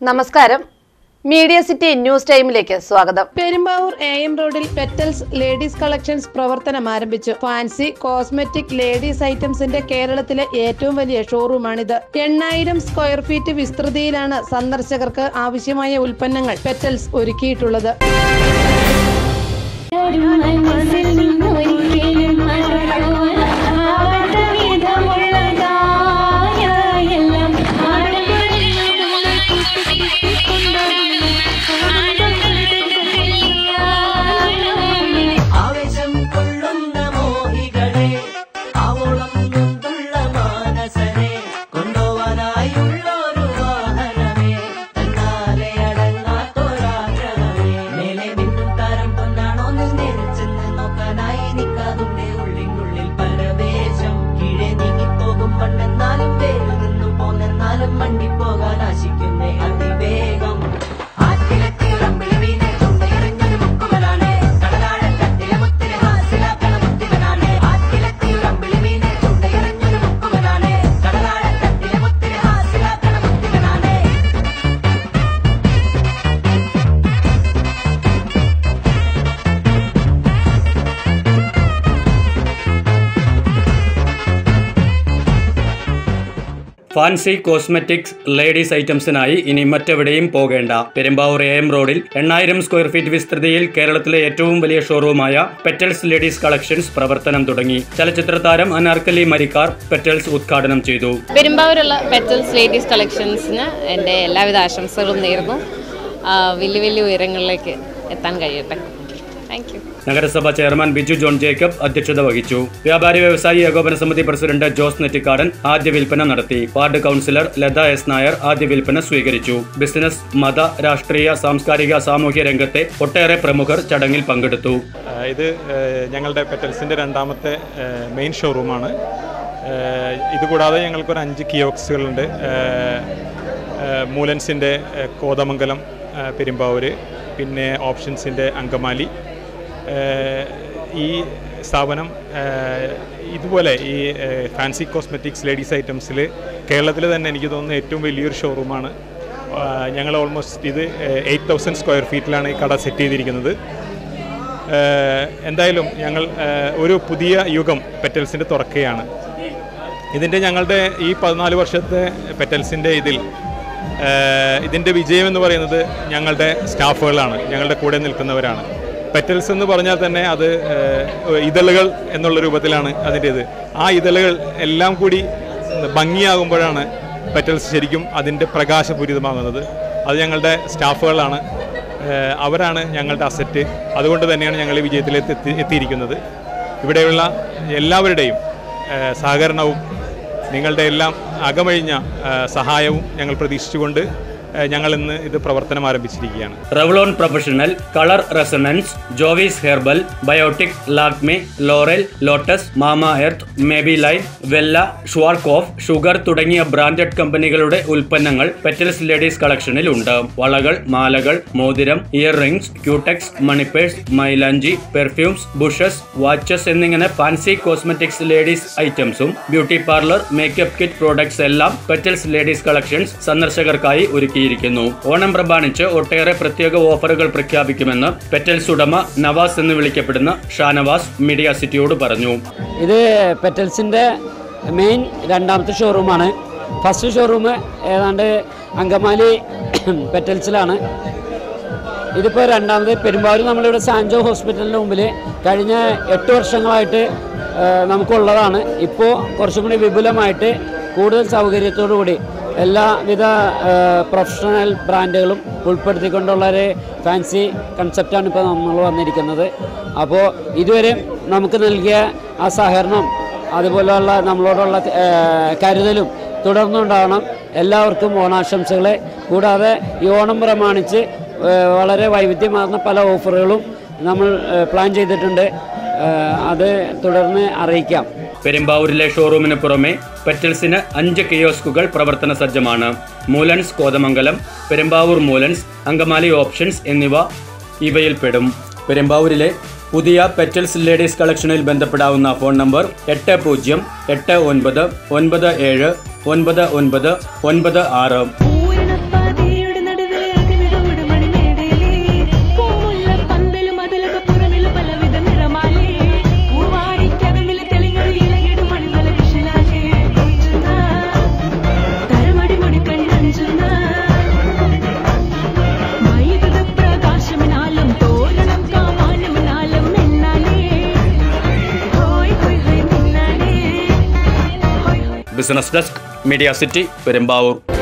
നമസ്കാരം media city news ടൈമിലേക്ക് സ്വാഗതം പെരുമ്പാവൂർ എ എം റോഡിൽ പെറ്റൽസ് ലേഡീസ് കളക്ഷൻസ് പ്രവർത്തനം ആരംഭിച്ചു ഫാൻസി കോസ്മെറ്റിക് ലേഡീസ് ഐറ്റംസിന്റെ കേരളത്തിലെ ഏറ്റവും വലിയ ഷോറൂമാണിത് എണ്ണായിരം സ്ക്വയർ ഫീറ്റ് വിസ്തൃതിയിലാണ് സന്ദർശകർക്ക് ആവശ്യമായ ഉൽപ്പന്നങ്ങൾ പെറ്റൽസ് ഒരുക്കിയിട്ടുള്ളത് ഒരു മനസ്സിൽ നിന്നൊരിക്കലും മറക്കാനാവാത്ത വിധമുള്ളതായ എല്ലാം ആഴങ്ങളിൽ കൊണ്ടുവന്ന് ആവേശം കൊള്ളുന്ന മോഹികളെ ആവോളം നൊന്തുള്ള മാനസരെ കൊണ്ടുപോവാനായുള്ളൊരു വാഹനമേ തന്നാലെ അടങ്ങാത്തൊരാഗ്രഹമേ മേലെ മിന്നും താരം പൊന്നാണോ നിന്നിരിച്ചെന്ന് നോക്കാനായി നിൽക്കാതുണ്ടേ ഉള്ളിനുള്ളിൽ പരവേശം കീഴെ നീങ്ങിപ്പോകും മണ്ണെന്നാലും വേരിൽ നിന്നും പോന്നെന്നാലും മണ്ടിപ്പോകാൻ ആശിക്കുന്നേ അതിവേഗം ആറ്റിലെത്തി ഉറമ്പിളി വീണേ ചുണ്ടയിറങ്ങൊരു മുക്കുവനാണ് കടലാഴക്കത്തിലെ മുത്തിനെ ഹാസിലാക്കണ മുത്തിവനാണ് ആറ്റിലെത്തി ഉറമ്പിളി വീണേ ചുണ്ടയിറങ്ങൊരു മുക്കുവനാണ് കടലാഴക്കത്തിലെ മുത്തിനെ ഹാസിലാക്കണ മുത്തിവനാണ് ഫാൻസി കോസ്മെറ്റിക്സ് ലേഡീസ് ഐറ്റംസിനായി ഇനി മറ്റെവിടെയും പോകേണ്ട പെരുമ്പാവൂർ എ എം റോഡിൽ എണ്ണായിരം സ്ക്വയർ ഫീറ്റ് വിസ്തൃതിയിൽ കേരളത്തിലെ ഏറ്റവും വലിയ ഷോറൂമായ പെറ്റൽസ് ലേഡീസ് കളക്ഷൻസ് പ്രവർത്തനം തുടങ്ങി ചലച്ചിത്ര താരം അനാർക്കലി മരിക്കാർ പെറ്റൽസ് ഉദ്ഘാടനം ചെയ്തു പെരുമ്പാവൂരുള്ള പെറ്റൽസ് ലേഡീസ് കളക്ഷൻസിന് എൻ്റെ എല്ലാവിധ ആശംസകളും നേരുന്നു ആ, വലിയ വലിയ ഉയരങ്ങളിലേക്ക് എത്താൻ കഴിയട്ടെ താങ്ക് യു നഗരസഭ ചെയർമാൻ ബിജു ജോൺ ജേക്കബ് അധ്യക്ഷത വഹിച്ചു വ്യാപാരി വ്യവസായി ഏകോപന സമിതി പ്രസിഡന്റ് ജോസ് നെറ്റിക്കാടൻ ആദ്യ വിൽപ്പന നടത്തി ward councillor Latha S Nair ആദ്യ വിൽപ്പന സ്വീകരിച്ചു ബിസിനസ് മത രാഷ്ട്രീയ സാംസ്കാരിക സാമൂഹ്യ രംഗത്തെ ഒട്ടേറെ പ്രമുഖർ ചടങ്ങിൽ പങ്കെടുത്തു ആ, ഇത് ആ, ഞങ്ങളുടെ പെറ്റൽസിൻ്റെ രണ്ടാമത്തെ ആ, മെയിൻ ഷോറൂമാണ് ആ, ഇതുകൂടാതെ ഞങ്ങൾക്കൊരു അഞ്ച് കിയോക്സുകളുണ്ട് ആ, ആ, മൂലൻസിൻ്റെ ആ, കോതമംഗലം ആ, പെരുമ്പാവൂർ പിന്നെ ഓപ്ഷൻസിൻ്റെ അങ്കമാലി ആ, ഈ സ്ഥാപനം ആ, ഇതുപോലെ ഈ ആ, ഫാൻസി കോസ്മെറ്റിക്സ് ലേഡീസ് ഐറ്റംസിൽ കേരളത്തിൽ തന്നെ എനിക്ക് തോന്നുന്ന ഏറ്റവും വലിയൊരു ഷോറൂമാണ് ആ, ഞങ്ങൾ ഓൾമോസ്റ്റ് ഇത് എയ്റ്റ് തൗസൻഡ് സ്ക്വയർ ഫീറ്റിലാണ് ഈ കട സെറ്റ് ചെയ്തിരിക്കുന്നത് ഏഹ് എന്തായാലും ഞങ്ങൾ ഏഹ് ഒരു പുതിയ യുഗം പെറ്റൽസിൻ്റെ തുറക്കുകയാണ് ഇതിൻ്റെ ഞങ്ങളുടെ ഈ പതിനാല് വർഷത്തെ പെറ്റൽസിൻ്റെ ഇതിൽ ഏഹ് ഇതിൻ്റെ വിജയം എന്ന് പറയുന്നത് ഞങ്ങളുടെ സ്റ്റാഫുകളാണ് ഞങ്ങളുടെ കൂടെ നിൽക്കുന്നവരാണ് പെറ്റൽസ് എന്ന് പറഞ്ഞാൽ തന്നെ അത് ഏഹ് ഇതളുകൾ എന്നുള്ള രൂപത്തിലാണ് അതിൻ്റെ ഇത് ആ ഇതളുകൾ എല്ലാം കൂടി ഭംഗിയാകുമ്പോഴാണ് പെറ്റൽസ് ശരിക്കും അതിൻ്റെ പ്രകാശപൂരിതമാകുന്നത് അത് ഞങ്ങളുടെ സ്റ്റാഫുകളാണ് ഏഹ് അവരാണ് ഞങ്ങളുടെ അസറ്റ് അതുകൊണ്ട് തന്നെയാണ് ഞങ്ങൾ ഈ വിജയത്തിലേക്ക് എത്തി എത്തിയിരിക്കുന്നത് ഇവിടെയുള്ള എല്ലാവരുടെയും ഏഹ് സഹകരണവും നിങ്ങളുടെ എല്ലാം അകമഴിഞ്ഞ ഏഹ് സഹായവും ഞങ്ങൾ പ്രതീക്ഷിച്ചുകൊണ്ട് ഏഹ് ഞങ്ങൾ ഇന്ന് ഇത് പ്രവർത്തനം ആരംഭിച്ചിരിക്കുകയാണ് Revlon professional colour resonance Jovees herbal Biotique Lakme L'Oreal Lotus Mamaearth Maybelline Wella Schwarzkopf sugar തുടങ്ങിയ ബ്രാൻഡഡ് കമ്പനികളുടെ ഉൽപ്പന്നങ്ങൾ പെറ്റൽസ് ലേഡീസ് കളക്ഷനിൽ ഉണ്ട് വളകൾ മാലകൾ മോതിരം earrings Cutex money purse perfumes പെർഫ്യൂംസ് ബുഷസ് വാച്ചസ് എന്നിങ്ങനെ ഫാൻസി കോസ്മെറ്റിക്സ് ലേഡീസ് ഐറ്റംസും beauty parlour makeup kit products എല്ലാം പെറ്റൽസ് ലേഡീസ് കളക്ഷൻസ് സന്ദർശകർക്കായി ഒരുക്കിയിരിക്കുന്നു ഓണം പ്രമാണിച്ച് ഒട്ടേറെ പ്രത്യേക ഓഫറുകൾ പ്രഖ്യാപിക്കുമെന്ന് പെറ്റൽസ് ഉടമ നവാസ് എന്ന് വിളിക്കപ്പെടുന്ന ഷാനവാസ് മീഡിയ സിറ്റിയോട് പറഞ്ഞു ഇത് പെറ്റൽസിൻ്റെ മെയിൻ രണ്ടാമത്തെ ഷോറൂമാണ് ഫസ്റ്റ് ഷോറൂം ഏതാണ്ട് അങ്കമാലി പെറ്റൽസിലാണ് ഇതിപ്പോൾ രണ്ടാമത് പെരുമ്പാവൂർ നമ്മളിവിടെ സാൻജോ ഹോസ്പിറ്റലിൻ്റെ മുമ്പിൽ കഴിഞ്ഞ എട്ട് വർഷങ്ങളായിട്ട് ആ, നമുക്കുള്ളതാണ് ഇപ്പോൾ കുറച്ചും കൂടി വിപുലമായിട്ട് കൂടുതൽ സൗകര്യത്തോടു കൂടി എല്ലാവിധ ആ, പ്രൊഫഷണൽ ബ്രാൻഡുകളും ഉൾപ്പെടുത്തിക്കൊണ്ടുള്ള ഒരു ഫാൻസി കൺസെപ്റ്റാണ് ഇപ്പോൾ നമ്മൾ വന്നിരിക്കുന്നത് അപ്പോൾ ഇതുവരെ നമുക്ക് നൽകിയ ആ സഹകരണം അതുപോലെയുള്ള നമ്മളോടുള്ള ആ, കരുതലും തുടർന്നുണ്ടാവണം എല്ലാവർക്കും ഓണാശംസകളെ കൂടാതെ ഈ ഓണം പ്രമാണിച്ച് ആ, വളരെ വൈവിധ്യമാർന്ന പല ഓഫറുകളും നമ്മൾ ആ, പ്ലാൻ ചെയ്തിട്ടുണ്ട് ആ, അത് തുടർന്ന് അറിയിക്കാം പെരുമ്പാവൂരിലെ ഷോറൂമിന് പുറമെ പെറ്റൽസിന് അഞ്ച് കിയോസ്കുകൾ പ്രവർത്തന സജ്ജമാണ് മൂലൻസ് കോതമംഗലം പെരുമ്പാവൂർ മൂലൻസ് അങ്കമാലി ഓപ്ഷൻസ് എന്നിവ ഇവയിൽപ്പെടും പെരുമ്പാവൂരിലെ പുതിയ പെറ്റൽസ് ലേഡീസ് കളക്ഷനിൽ ബന്ധപ്പെടാവുന്ന ഫോൺ നമ്പർ എട്ട് പൂജ്യം എട്ട് ഒൻപത് ഒൻപത് ഏഴ് ഒൻപത് ഒൻപത് ഒൻപത് ആറ് പൂരണപ്പാതയുടെ നടുവിൽ business desk media city Perumbavoor